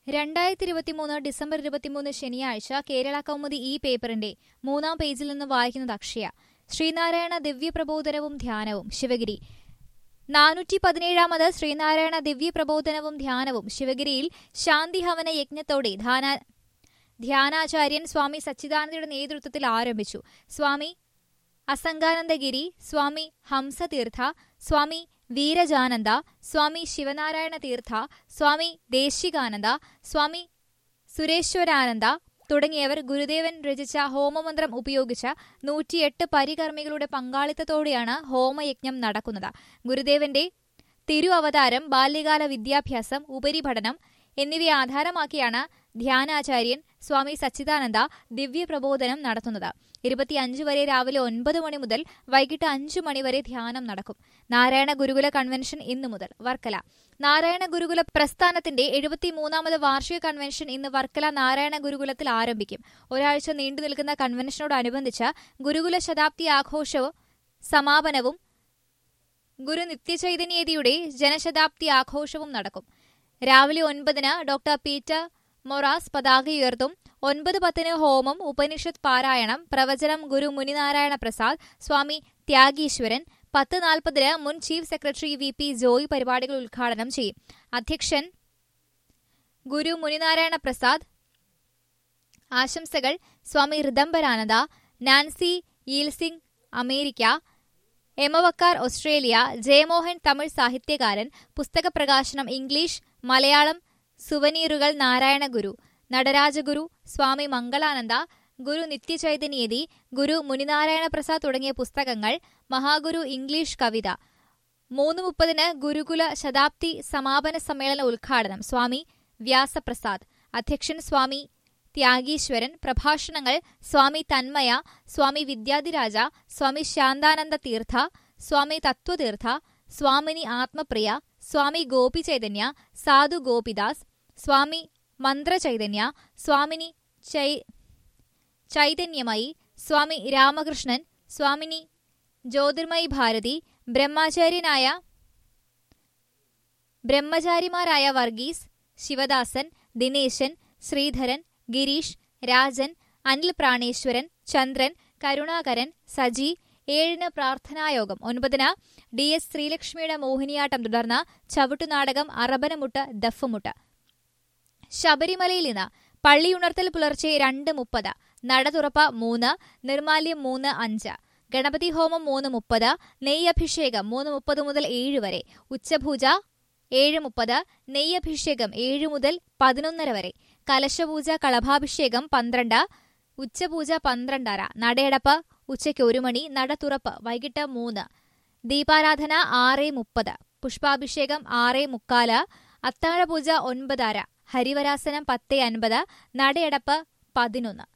രണ്ടായിരത്തി ഇരുപത്തിമൂന്ന് ഡിസംബർ ഇരുപത്തിമൂന്ന് ശനിയാഴ്ച കേരള കൗമുദി ഈ പേപ്പറിന്റെ മൂന്നാം പേജിൽ നിന്ന് വായിക്കുന്നത് അക്ഷയ ശ്രീനാരായണ ദിവ്യപ്രബോധനവും ധ്യാനവും ശിവഗിരി നാനൂറ്റി പതിനേഴാമത് ശ്രീനാരായണ ദിവ്യപ്രബോധനവും ധ്യാനവും ശിവഗിരിയിൽ ശാന്തിഹവന യജ്ഞത്തോടെ ധാന ധ്യാനാചാര്യൻ സ്വാമി സച്ചിദാനന്ദയുടെ നേതൃത്വത്തിൽ ആരംഭിച്ചു സ്വാമി അസംഗാനന്ദഗിരി സ്വാമി ഹംസതീർത്ഥ സ്വാമി വീരജാനന്ദ സ്വാമി ശിവനാരായണ തീർത്ഥ സ്വാമി ദേശികാനന്ദ സ്വാമി സുരേശ്വരാനന്ദ തുടങ്ങിയവർ ഗുരുദേവൻ രചിച്ച ഹോമമന്ത്രം ഉപയോഗിച്ച് നൂറ്റിയെട്ട് പരികർമ്മികളുടെ പങ്കാളിത്തത്തോടെയാണ് ഹോമയജ്ഞം നടക്കുന്നത് ഗുരുദേവന്റെ തിരു അവതാരം ബാല്യകാല വിദ്യാഭ്യാസം ഉപരിപഠനം എന്നിവയെ ആധാരമാക്കിയാണ് ധ്യാനാചാര്യൻ സ്വാമി സച്ചിദാനന്ദ ദിവ്യപ്രബോധനം നടത്തുന്നത് ഇരുപത്തിയഞ്ച് വരെ രാവിലെ ഒൻപത് മണി മുതൽ വൈകിട്ട് അഞ്ചു മണി വരെ ധ്യാനം നടക്കും നാരായണ ഗുരുകുല കൺവെൻഷൻ ഇന്നു മുതൽ വർക്കല നാരായണ ഗുരുകുല പ്രസ്ഥാനത്തിന്റെ എഴുപത്തിമൂന്നാമത് വാർഷിക കൺവെൻഷൻ ഇന്ന് വർക്കല നാരായണ ഗുരുകുലത്തിൽ ആരംഭിക്കും ഒരാഴ്ച നീണ്ടു നിൽക്കുന്ന കൺവെൻഷനോടനുബന്ധിച്ച് ഗുരുകുല ശതാബ്ദി ആഘോഷവും സമാപനവും ഗുരു നിത്യചൈതന്യതിയുടെ ജനശതാബ്ദി ആഘോഷവും നടക്കും രാവിലെ ഒൻപതിന് ഡോക്ടർ പീറ്റർ മൊറാസ് പതാക ഉയർത്തും ഒൻപത് പത്തിന് ഹോമം ഉപനിഷത്ത് പാരായണം പ്രവചനം ഗുരു മുനിനാരായണ പ്രസാദ് സ്വാമി ത്യാഗീശ്വരൻ പത്ത് നാൽപ്പതിന് മുൻ chief secretary V P Joy പരിപാടികൾ ഉദ്ഘാടനം ചെയ്യും അധ്യക്ഷൻ ഗുരു മുനിനാരായണ പ്രസാദ് ആശംസകൾ സ്വാമി ഋദംബരാനന്ദ നാൻസി ഈൽസിംഗ് അമേരിക്ക എമവക്കാർ ഓസ്ട്രേലിയ ജയമോഹൻ തമിഴ് സാഹിത്യകാരൻ പുസ്തക പ്രകാശനം ഇംഗ്ലീഷ് മലയാളം സുവനീറുകൾ നാരായണ ഗുരു നടരാജഗുരു സ്വാമി മംഗളാനന്ദ ഗുരു നിത്യചൈതന്യതി ഗുരു മുനിനാരായണ പ്രസാദ് തുടങ്ങിയ പുസ്തകങ്ങൾ മഹാഗുരു ഇംഗ്ലീഷ് കവിത മൂന്ന് മുപ്പതിന് ഗുരുകുല ശതാബ്ദി സമാപന സമ്മേളന ഉദ്ഘാടനം സ്വാമി വ്യാസപ്രസാദ് അധ്യക്ഷൻ സ്വാമി ത്യാഗീശ്വരൻ പ്രഭാഷണങ്ങൾ സ്വാമി തന്മയ സ്വാമി വിദ്യാധിരാജ സ്വാമി ശാന്താനന്ദ തീർത്ഥ സ്വാമി തത്വതീർത്ഥ സ്വാമിനി ആത്മപ്രിയ സ്വാമി ഗോപി ചൈതന്യ സാധു ഗോപിദാസ് സ്വാമി മന്ത്രചൈതന്യ സ്വാമിനി ചൈ ചൈതന്യമയി സ്വാമി രാമകൃഷ്ണൻ സ്വാമിനി ജ്യോതിർമയി ഭാരതി ബ്രഹ്മചാര്യനായ ബ്രഹ്മചാരിമാരായ വർഗീസ് ശിവദാസൻ ദിനേശൻ ശ്രീധരൻ ഗിരീഷ് രാജൻ അനിൽ പ്രാണേശ്വരൻ ചന്ദ്രൻ കരുണാകരൻ സജി ഏഴിന് പ്രാർത്ഥനായോഗം ഒൻപതിന് ഡി എസ് ശ്രീലക്ഷ്മിയുടെ മോഹിനിയാട്ടം തുടർന്ന് ചവിട്ടുനാടകം അറബനമുട്ട് ദഫുമുട്ട് ശബരിമലയിൽ ഇന്ന് പള്ളിയുണർത്തൽ പുലർച്ചെ രണ്ട് മുപ്പത് നട തുറപ്പ് മൂന്ന് നിർമാല്യം മൂന്ന് അഞ്ച് ഗണപതി ഹോമം മൂന്ന് മുപ്പത് നെയ്യഭിഷേകം മൂന്ന് മുപ്പത് മുതൽ ഏഴ് വരെ ഉച്ചപൂജ ഏഴ് മുപ്പത് നെയ്യഭിഷേകം ഏഴ് മുതൽ പതിനൊന്നര വരെ കലശപൂജ കളഭാഭിഷേകം പന്ത്രണ്ട് ഉച്ചപൂജ പന്ത്രണ്ടര നടയടപ്പ് ഉച്ചയ്ക്ക് ഒരു മണി നട തുറപ്പ് വൈകിട്ട് മൂന്ന് ദീപാരാധന ആറ് മുപ്പത് പുഷ്പാഭിഷേകം ആറ് മുക്കാല് അത്താഴപൂജ ഒൻപതര ഹരിവരാസനം പത്ത് അൻപത് നടയടപ്പ് പതിനൊന്ന്